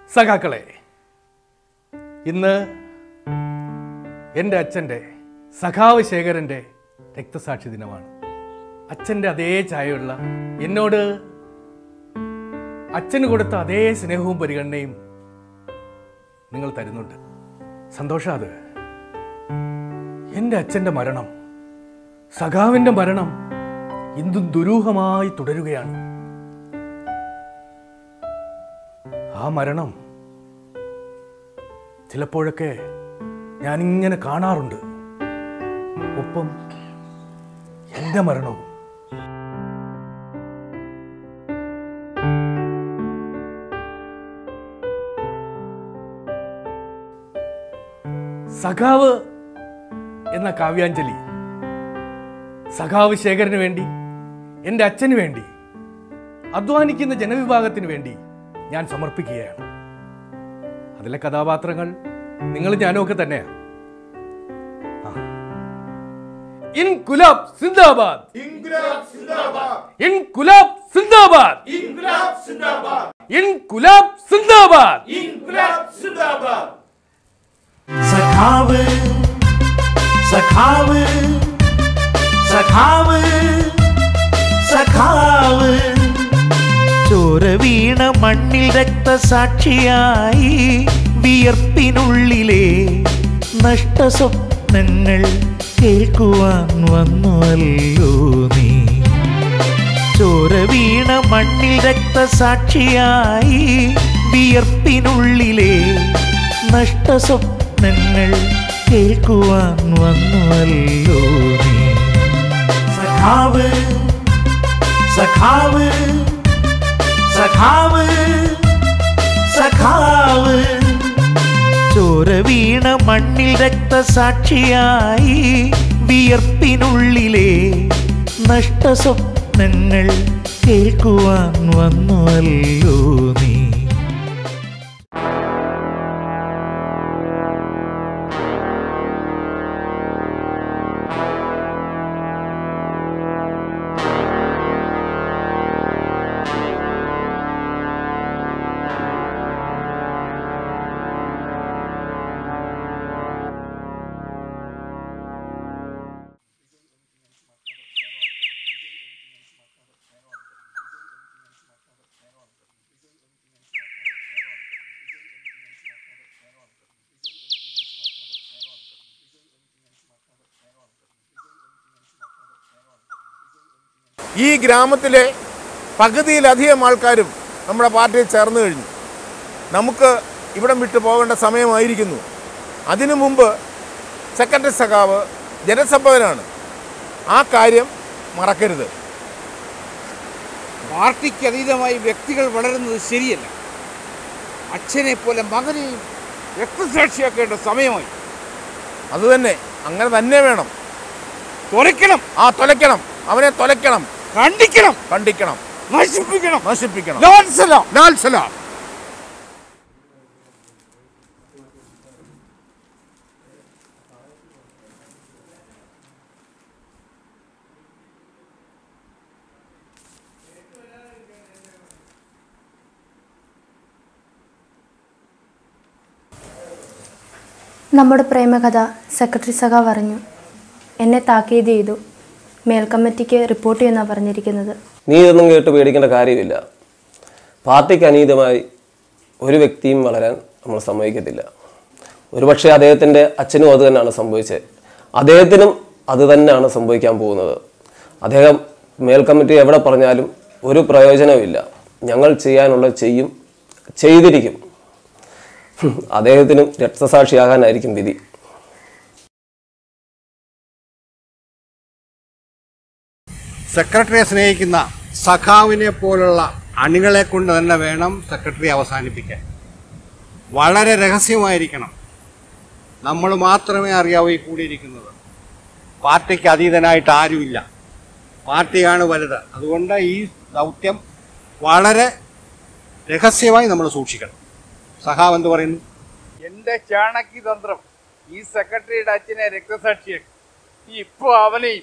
സഖാക്കളെ ഇന്ന് എൻ്റെ അച്ഛൻ്റെ സഖാവ് ശേഖരൻ്റെ രക്തസാക്ഷി ദിനമാണ് അച്ഛൻ്റെ അതേ ചായയുള്ള എന്നോട് അച്ഛന് കൊടുത്ത അതേ സ്നേഹവും പരിഗണനയും നിങ്ങൾ തരുന്നുണ്ട് സന്തോഷം അത് എൻ്റെ അച്ഛൻ്റെ മരണം സഖാവിൻ്റെ മരണം ഇന്നും ദുരൂഹമായി തുടരുകയാണ് ആ മരണം ചിലപ്പോഴൊക്കെ ഞാനിങ്ങനെ കാണാറുണ്ട് ഒപ്പം എൻ്റെ മരണവും സഖാവ് എന്ന കാവ്യാഞ്ജലി സഖാവ് ശേഖരന് വേണ്ടി എൻ്റെ അച്ഛന് വേണ്ടി അധ്വാനിക്കുന്ന ജനവിഭാഗത്തിന് വേണ്ടി ഞാൻ സമർപ്പിക്കുകയാണ് അതിലെ കഥാപാത്രങ്ങൾ നിങ്ങൾ ഞാനും ഒക്കെ തന്നെയാണ് ഇൻകുലാബ് സിന്ദാബാദ് ഇൻകുലാബ് സിന്ദാബാദ് ഇൻകുലാബ് സിന്ദാബാദ് സഖാവ് സഖാവ് സഖാവ് സഖാവ് ചോര വീണ മണ്ണിൽ രക്തസാക്ഷിയായി വിയർപ്പിനുള്ളിലെ നഷ്ടസ്വപ്നങ്ങൾ കേൾക്കുവാൻ വന്നുവല്ലോ നീ ചോര വീണ മണ്ണിൽ രക്തസാക്ഷിയായി വിയർപ്പിനുള്ളിലെ നഷ്ടസ്വപ്നങ്ങൾ കേൾക്കുവാൻ വന്നുവല്ലോ നീ സഖാവ് സഖാവ് സഖാവ് സഖാവ് ചോര വീണ മണ്ണിൽ രക്തസാക്ഷിയായി വിയർപ്പിനുള്ളിലെ നഷ്ടസ്വപ്നങ്ങൾ കേൾക്കുവാൻ വന്നുവല്ലോ നീ ഈ ഗ്രാമത്തിലെ പകുതിയിലധികം ആൾക്കാരും നമ്മുടെ പാർട്ടിയിൽ ചേർന്ന് കഴിഞ്ഞു നമുക്ക് ഇവിടം വിട്ടു പോകേണ്ട സമയമായിരിക്കുന്നു അതിനു മുമ്പ് സെക്രട്ടറി സഖാവ് ജനസമ്പന്നനാണ് ആ കാര്യം മറക്കരുത് പാർട്ടിക്ക് അതീതമായി വ്യക്തികൾ വളരുന്നത് ശരിയല്ല അച്ഛനെ പോലെ മകനെയും രക്തസാക്ഷിയാക്കേണ്ട സമയമായി അതുതന്നെ അങ്ങനെ തന്നെ വേണം തുറയ്ക്കണം ആ തൊലയ്ക്കണം അവനെ തൊലയ്ക്കണം കണ്ടിക്കണം കണ്ടിക്കണം നശിപ്പിക്കണം നശിപ്പിക്കണം ലാൽ സലാം. ലാൽ സലാം നമ്മുടെ പ്രേമകഥ സെക്രട്ടറി സഖാവ് അറിഞ്ഞു എന്നെ താക്കീത് ചെയ്തു മേൽക്കമ്മിറ്റിക്ക് റിപ്പോർട്ട് ചെയ്യുന്നതാണ് പറഞ്ഞിരിക്കുന്നത് നീ ഇതൊന്നും കേട്ട് പേടിക്കേണ്ട കാര്യമില്ല പാർട്ടിക്ക് അനീതമായി ഒരു വ്യക്തിയും വളരാൻ നമ്മൾ സമ്മതിക്കത്തില്ല ഒരുപക്ഷെ അദ്ദേഹത്തിൻ്റെ അച്ഛനും അത് തന്നെയാണ് സംഭവിച്ചത് അദ്ദേഹത്തിനും അത് തന്നെയാണ് സംഭവിക്കാൻ പോകുന്നത് അദ്ദേഹം മേൽക്കമ്മിറ്റി എവിടെ പറഞ്ഞാലും ഒരു പ്രയോജനവുമില്ല ഞങ്ങൾ ചെയ്യാനുള്ള ചെയ്യും ചെയ്തിരിക്കും ഹും, അദ്ദേഹത്തിനും രക്തസാക്ഷിയാകാനായിരിക്കും വിധി സെക്രട്ടറിയെ സ്നേഹിക്കുന്ന സഖാവിനെ പോലുള്ള അണികളെ കൊണ്ട് തന്നെ വേണം സെക്രട്ടറി അവസാനിപ്പിക്കാൻ വളരെ രഹസ്യമായിരിക്കണം നമ്മൾ മാത്രമേ അറിയാവൂ ഈ കൂടിയിരിക്കുന്നത് പാർട്ടിക്ക് അതീതനായിട്ട് ആരുമില്ല പാർട്ടിയാണ് വലുത് അതുകൊണ്ട് ഈ ദൗത്യം വളരെ രഹസ്യമായി നമ്മൾ സൂക്ഷിക്കണം സഖാവ് എന്ത് പറയുന്നു എന്റെ ചാണക്യ തന്ത്രം ഈ സെക്രട്ടറിയുടെ അച്ഛനെ രക്തസാക്ഷിയാക്കി ഇപ്പൊ അവനെയും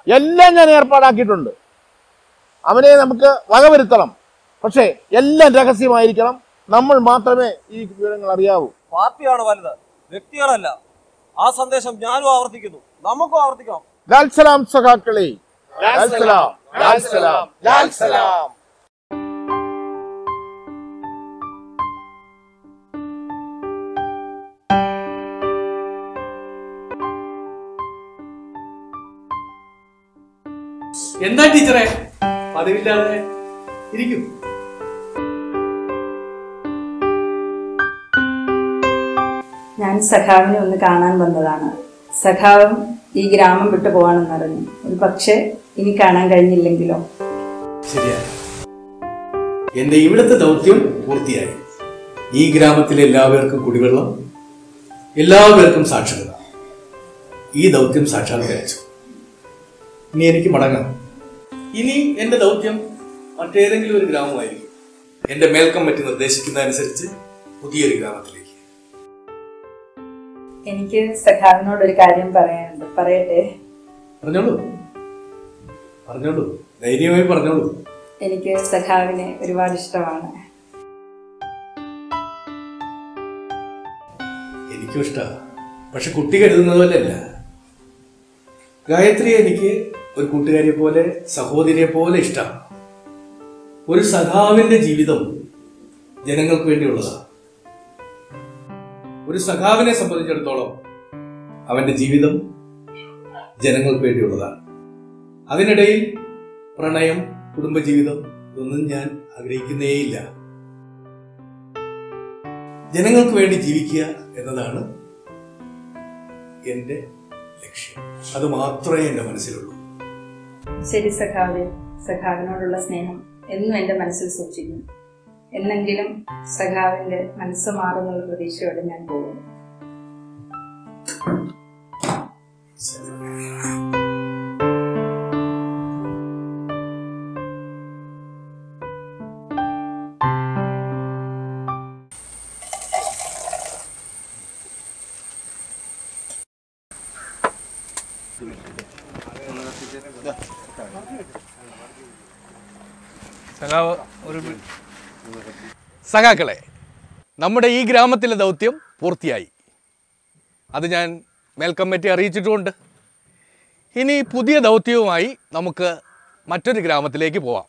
എല്ലാം ഞാൻ ഏർപ്പാടാക്കിയിട്ടുണ്ട് അവനെ നമുക്ക് വകവരുത്തണം പക്ഷേ എല്ലാം രഹസ്യമായിരിക്കണം നമ്മൾ മാത്രമേ ഈ വിവരങ്ങൾ അറിയാവൂ പാർട്ടിയാണ് വലുത് വ്യക്തികളല്ല ആ സന്ദേശം ഞാനും ആവർത്തിക്കുന്നു നമുക്കും ആവർത്തിക്കണം ലാൽ സലാം സഖാക്കളെ ലാൽ സലാം ലാൽ സലാം ലാൽ സലാം എന്താ ടീച്ചറെ പതിവില്ലാതെ ഇരിക്കും ഞാൻ സഖാവിനെ ഒന്ന് കാണാൻ വന്നതാണ് സഖാവും ഈ ഗ്രാമം വിട്ടു പോവാണെന്നറിഞ്ഞു ഒരു പക്ഷേ ഇനി കാണാൻ കഴിഞ്ഞില്ലെങ്കിലോ ശരിയാണ് എന്റെ ഇവിടുത്തെ ദൗത്യം പൂർത്തിയായി ഈ ഗ്രാമത്തിലെ എല്ലാവർക്കും കുടിവെള്ളം എല്ലാവർക്കും സാക്ഷരത ഈ ദൗത്യം സാക്ഷാത്കരിച്ചു ഇനി എനിക്ക് മടങ്ങാം ഇനി എന്റെ ദൗത്യം മറ്റേതെങ്കിലും ഒരു ഗ്രാമമായിരിക്കും എന്റെ മേൽക്കമ്മറ്റി നിർദ്ദേശിക്കുന്നതനുസരിച്ച് പുതിയൊരു ഗ്രാമത്തിലേക്ക് എനിക്ക് സഖാവിനോട് ഒരു കാര്യം പറയാനുണ്ട് പറയട്ടെ പറഞ്ഞോളൂ പറഞ്ഞോളൂ ധൈര്യമായി പറഞ്ഞോളൂ എനിക്ക് സഖാവിനെ ഒരുപാട് ഇഷ്ടമാണ് എനിക്കും ഇഷ്ടമാണ് പക്ഷെ കുട്ടി കരുതുന്നത് പോലെയല്ല ഗായത്രി എനിക്ക് ഒരു കൂട്ടുകാരിയെ പോലെ സഹോദരിയെ പോലെ ഇഷ്ടമാണ് ഒരു സഖാവിന്റെ ജീവിതം ജനങ്ങൾക്ക് വേണ്ടിയുള്ളതാണ് ഒരു സഖാവിനെ സംബന്ധിച്ചിടത്തോളം അവന്റെ ജീവിതം ജനങ്ങൾക്ക് വേണ്ടിയുള്ളതാണ് അതിനിടയിൽ പ്രണയം കുടുംബജീവിതം ഇതൊന്നും ഞാൻ ആഗ്രഹിക്കുന്നേയില്ല ജനങ്ങൾക്ക് വേണ്ടി ജീവിക്കുക എന്നതാണ് എന്റെ ലക്ഷ്യം അത് മാത്രമേ എന്റെ മനസ്സിലുള്ളൂ ശരി സഖാവെ സഖാവിനോടുള്ള സ്നേഹം എന്നും എൻ്റെ മനസ്സിൽ സൂക്ഷിക്കും എന്നെങ്കിലും സഖാവിൻ്റെ മനസ്സ് മാറുന്നുള്ള പ്രതീക്ഷയോടെ ഞാൻ പോകുന്നു സഖാവ് ഒരു മി- സഖാക്കളെ നമ്മുടെ ഈ ഗ്രാമത്തിലെ ദൗത്യം പൂർത്തിയായി അത് ഞാൻ മേൽക്കമ്മറ്റി അറിയിച്ചിട്ടുമുണ്ട് ഇനി പുതിയ ദൗത്യവുമായി നമുക്ക് മറ്റൊരു ഗ്രാമത്തിലേക്ക് പോവാം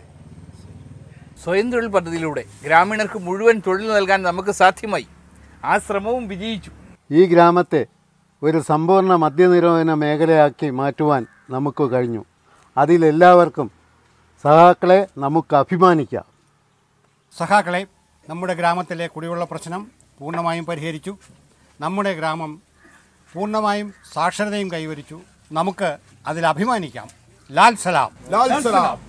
സ്വയം തൊഴിൽ പദ്ധതിയിലൂടെ ഗ്രാമീണർക്ക് മുഴുവൻ തൊഴിൽ നൽകാൻ നമുക്ക് സാധ്യമായി ആ ശ്രമവും വിജയിച്ചു ഈ ഗ്രാമത്തെ ഒരു സമ്പൂർണ്ണ മദ്യനിരോധന മേഖലയാക്കി മാറ്റുവാൻ നമുക്ക് കഴിഞ്ഞു അതിലെല്ലാവർക്കും സഹാക്കളെ നമുക്ക് അഭിമാനിക്കാം സഖാക്കളെ നമ്മുടെ ഗ്രാമത്തിലെ കുടിവെള്ള പ്രശ്നം പൂർണ്ണമായും പരിഹരിച്ചു നമ്മുടെ ഗ്രാമം പൂർണ്ണമായും സാക്ഷരതയും കൈവരിച്ചു നമുക്ക് അതിൽ അഭിമാനിക്കാം ലാൽ സലാം ലാൽ സലാം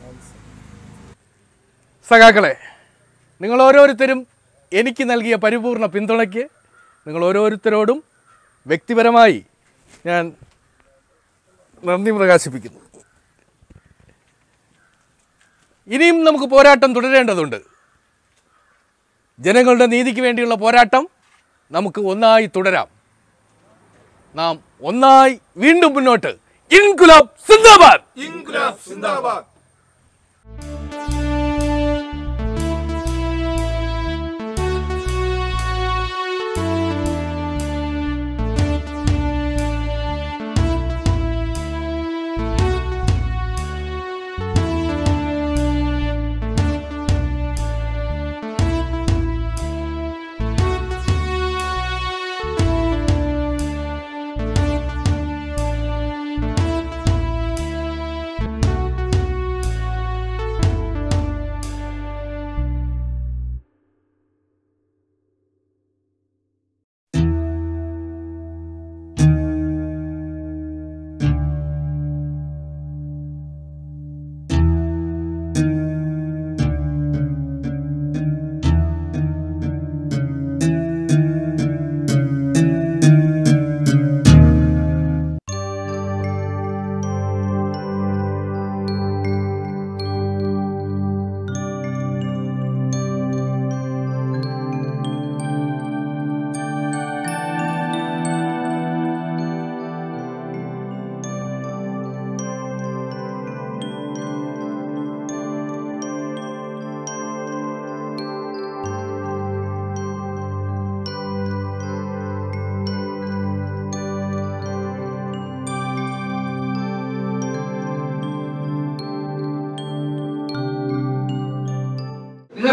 സഖാക്കളെ നിങ്ങൾ ഓരോരുത്തരും എനിക്ക് നൽകിയ പരിപൂർണ പിന്തുണയ്ക്ക് നിങ്ങൾ ഓരോരുത്തരോടും വ്യക്തിപരമായി ഞാൻ നന്ദി പ്രകാശിപ്പിക്കുന്നു ഇനിയും നമുക്ക് പോരാട്ടം തുടരേണ്ടതുണ്ട് ജനങ്ങളുടെ നീതിക്ക് വേണ്ടിയുള്ള പോരാട്ടം നമുക്ക് ഒന്നായി തുടരാം നാം ഒന്നായി വീണ്ടും മുന്നോട്ട് ഇൻകുലാബ് സിന്ദാബാദ് ഇൻകുലാബ് സിന്ദാബാദ്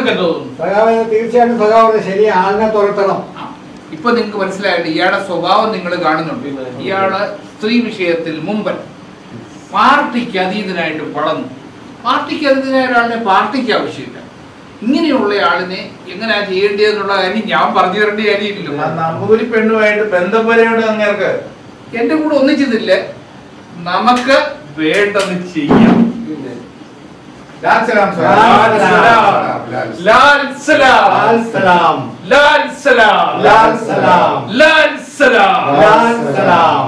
നിങ്ങൾക്ക് എന്തോ തോന്നുന്നു സഖാവിന് തീർച്ചയായിട്ടും സഖാവിന് ശരി ആളിനെ തുരത്തണം ഇപ്പൊ നിങ്ങൾക്ക് മനസ്സിലായിട്ട് ഇയാളുടെ സ്വഭാവം നിങ്ങൾ കാണുന്നുണ്ട് ഇയാള് സ്ത്രീ വിഷയത്തിൽ മുമ്പൻ പാർട്ടിക്ക് അതീതനായിട്ട് വളർന്നു പാർട്ടിക്ക് അതീതനായ ഒരാളിനെ പാർട്ടിക്ക് ആവശ്യമില്ല ഇങ്ങനെയുള്ള ആളിനെ എങ്ങനെയാ ചെയ്യേണ്ടതെന്നുള്ള കാര്യം ഞാൻ പറഞ്ഞു തരേണ്ട കാര്യമില്ലല്ലോ നമ്പൂരി പെണ്ണുമായിട്ട് ബന്ധം വരെയുണ്ട് അങ്ങേർക്ക് എന്റെ കൂടെ ഒന്നിച്ചതില്ല നമുക്ക് വേണ്ടത് ചെയ്യാം ലാൽ സലാം സാർ. ലാൽ സലാം. ലാൽ സലാം. ലാൽ സലാം. ലാൽ സലാം. ലാൽ സലാം. ലാൽ സലാം. ലാൽ സലാം.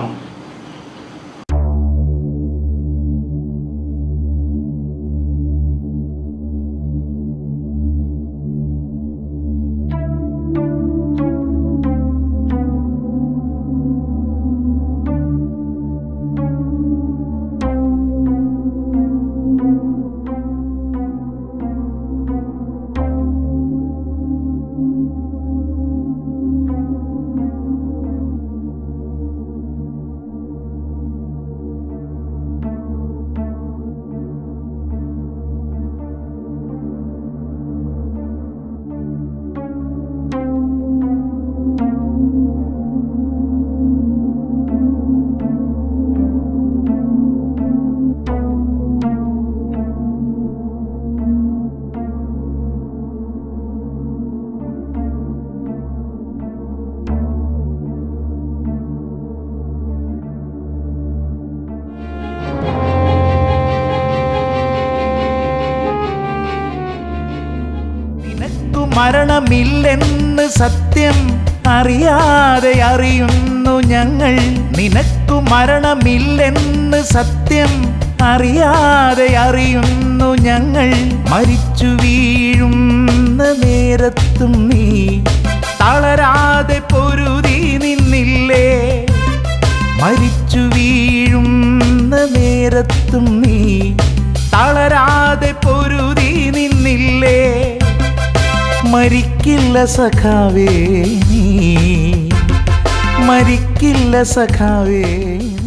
നിനക്കു മരണമില്ലെന്ന് സത്യം അറിയാതെ അറിയുന്നു ഞങ്ങൾ നിനക്കു മരണമില്ലെന്ന് സത്യം അറിയാതെ അറിയുന്നു ഞങ്ങൾ മരിച്ചു വീഴുന്ന നേരത്തും നീ തളരാതെ പൊരുതി നിന്നില്ലേ മരിച്ചു വീഴുന്ന നേരത്തും നീ തളരാതെ പൊരുതി നിന്നില്ലേ മരിക്കില്ല സഖാവേ നീ മരിക്കില്ല സഖാവേ നീ